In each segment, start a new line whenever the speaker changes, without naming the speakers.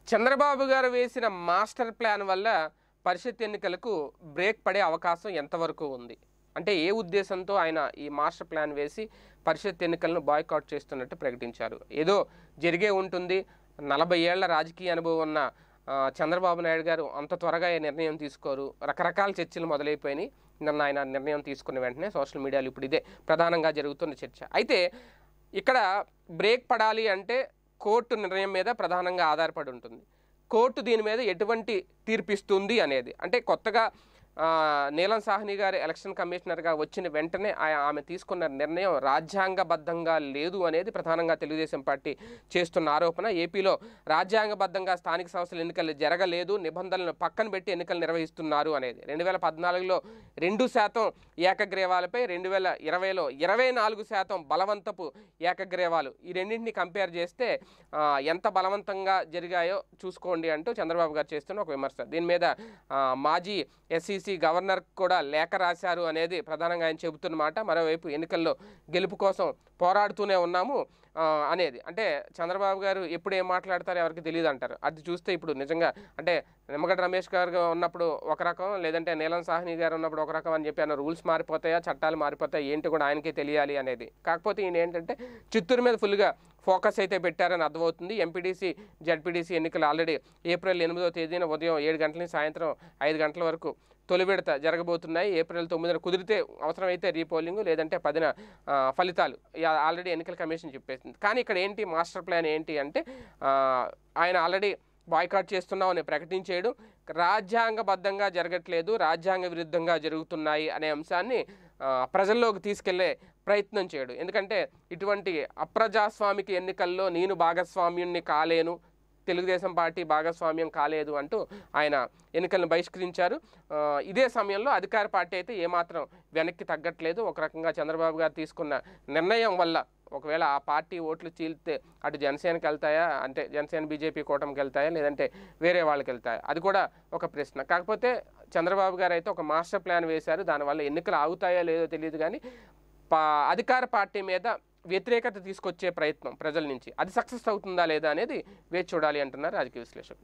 చంద్రబాబు గారు వేసిన master plan వల్ల పరిషత్ ఎన్నికలకు బ్రేక్ పడే అవకాశం ఎంతవరకు ఉంది అంటే ఏ ఉద్దేశంతో ఆయన ఈ మాస్టర్ ప్లాన్ వేసి పరిషత్ ఎన్నికలను బాయ్కాట్ చేస్తున్నట్టు ప్రకటించారు ఏదో జరిగే ఉంటుంది నలభై ఏళ్ల రాజకీయ అనుభవం ఉన్న ఆ, చంద్రబాబు నాయుడు గారు అంత త్వరగా ఈ నిర్ణయం తీసుకోరు రకరకాల చర్చలు మొదలైపోయినాయి నిన్న ఆయన నిర్ణయం తీసుకున్న వెంటనే సోషల్ మీడియాలో ఇప్పుడు ఇదే ప్రధానంగా జరుగుతున్న చర్చ అయితే ఇక్కడ బ్రేక్ పడాలి అంటే కోర్టు నిర్ణయం మీద ప్రధానంగా ఆధారపడి ఉంటుంది కోర్టు దీని మీద ఎటువంటి తీర్పిస్తుంది అనేది అంటే కొత్తగా ఆ, నీలం సాహ్ని గారు ఎలక్షన్ కమిషనర్గా వచ్చిన వెంటనే ఆ- ఆమె తీసుకున్న నిర్ణయం రాజ్యాంగబద్ధంగా లేదు అనేది ప్రధానంగా తెలుగుదేశం పార్టీ చేస్తున్న ఆరోపణ ఏపీలో రాజ్యాంగబద్ధంగా స్థానిక సంస్థల ఎన్నికలు జరగలేదు నిబంధనలను పక్కన పెట్టి ఎన్నికలు నిర్వహిస్తున్నారు అనేది రెండు వేల పద్నాలుగులో రెండు శాతం ఏకగ్రీవాలపై రెండు వేల ఇరవైలో ఇరవై నాలుగు శాతం బలవంతపు ఏకగ్రీవాలు ఈ రెండింటిని కంపేర్ చేస్తే ఆ, ఎంత బలవంతంగా జరిగాయో చూసుకోండి అంటూ చంద్రబాబు గారు చేస్తున్న ఒక విమర్శ దీని మీద ఆ, మాజీ ఎస్ఈసి గవర్నర్ కూడా లేఖ రాశారు అనేది ప్రధానంగా ఆయన చెబుతున్నమాట మరోవైపు ఎన్నికల్లో గెలుపు కోసం పోరాడుతూనే ఉన్నాము ఆ, అనేది అంటే చంద్రబాబు గారు ఎప్పుడు ఏం మాట్లాడతారో ఎవరికి తెలియదు అంటారు అది చూస్తే ఇప్పుడు నిజంగా అంటే నిమ్మగడ్డ రమేష్ గారు ఉన్నప్పుడు ఒక రకం లేదంటే నీలం సాహ్ని గారు ఉన్నప్పుడు ఒక రకం అని చెప్పి ఆయన రూల్స్ మారిపోతాయా చట్టాలు మారిపోతాయా ఏంటి కూడా ఆయనకే తెలియాలి అనేది కాకపోతే ఈయన ఏంటంటే చిత్తూరు మీద ఫుల్గా ఫోకస్ అయితే పెట్టారని అర్థమవుతుంది ఎంపీడీసీ జడ్పీడీసీ ఎన్నికలు ఆల్రెడీ ఏప్రిల్ ఎనిమిదో తేదీన ఉదయం ఏడు గంటల నుంచి సాయంత్రం ఐదు గంటల వరకు తొలి విడత జరగబోతున్నాయి ఏప్రిల్ తొమ్మిదిన కుదిరితే అవసరమైతే రీపోలింగ్ లేదంటే పదిన ఆ, ఫలితాలు యా- ఆల్రెడీ ఎన్నికల కమిషన్ చెప్పేసింది కానీ ఇక్కడ ఏంటి మాస్టర్ ప్లాన్ ఏంటి అంటే ఆ, ఆయన ఆల్రెడీ బాయ్కాట్ చేస్తున్నాం అని ప్రకటించేయడం రాజ్యాంగబద్ధంగా జరగట్లేదు రాజ్యాంగ విరుద్ధంగా జరుగుతున్నాయి అనే అంశాన్ని ఆ, ప్రజల్లోకి తీసుకెళ్లే ప్రయత్నం చేయడు ఎందుకంటే ఇటువంటి అప్రజాస్వామిక ఎన్నికల్లో నేను భాగస్వామ్యుణ్ణి కాలేను తెలుగుదేశం పార్టీ భాగస్వామ్యం కాలేదు అంటూ ఆయన ఎన్నికలను బహిష్కరించారు ఆ, ఇదే సమయంలో అధికార పార్టీ అయితే ఏమాత్రం వెనక్కి తగ్గట్లేదు ఒక రకంగా చంద్రబాబు గారు తీసుకున్న నిర్ణయం వల్ల ఒకవేళ ఆ పార్టీ ఓట్లు చీలితే అటు జనసేనకి వెళ్తాయా అంటే జనసేన బీజేపీ కూటమికి వెళ్తాయా లేదంటే వేరే వాళ్ళకి వెళ్తాయా అది కూడా ఒక ప్రశ్న కాకపోతే చంద్రబాబు గారు అయితే ఒక మాస్టర్ ప్లాన్ వేశారు దానివల్ల ఎన్నికలు ఆగుతాయో లేదో తెలియదు కానీ పా అధికార పార్టీ మీద వ్యతిరేకత తీసుకొచ్చే ప్రయత్నం ప్రజల నుంచి అది సక్సెస్ అవుతుందా లేదా అనేది వేచి చూడాలి అంటున్నారు రాజకీయ విశ్లేషకులు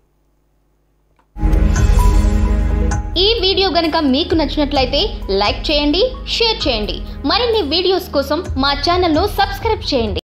ఈ వీడియో గనుక మీకు నచ్చినట్లయితే లైక్ చేయండి షేర్ చేయండి మరిన్ని వీడియోస్ కోసం మా ఛానల్ను సబ్స్క్రైబ్ చేయండి